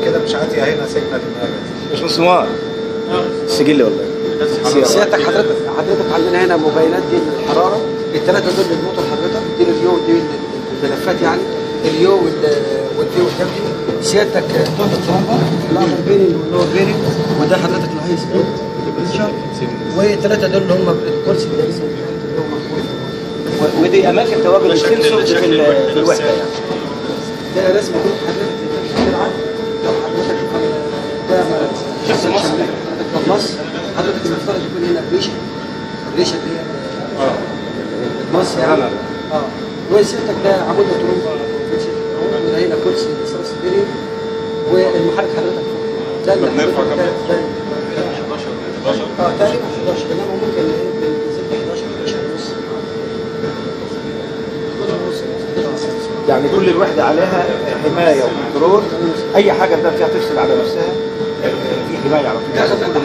كده مش عاتيه هنا سيجنال مش مسمار سجل والله سيادتك حضرتك حضرتك عندنا هنا موبايلات دي الحراره الثلاثه دول للموتور حضرتك دي اليو ودي الملفات يعني اليو وال- والدي والدبليو سيادتك ضغط الترومبه الامر بيرنج واللور بيرنج وده حضرتك الهاي سبيد البريشر والثلاثه دول اللي هم الكرسي اللي لسه اللي هو محمود. ودي اماكن تواجد السنسورز في ال- في الوحده يعني ده رسم كل حضرتك بتلعب لو حضرتك ده شخص مصر حضرتك بلس حضرتك المفترض يكون هنا الريشه الريشه اللي هي المص يعني اه وسيادتك ده عمود الترومبه وده هنا كرسي سرس بيري والمحرك حضرتك ده اللي بنرفع حضرتك كام ده- بوصة؟ ده 11 11 اه تقريبا 11 انما ممكن ايه بنزل 11 11 ونص يعني كل الوحده عليها حمايه وكنترول اي حاجه ده فيها تفصل على نفسها في حمايه على طول ده خطر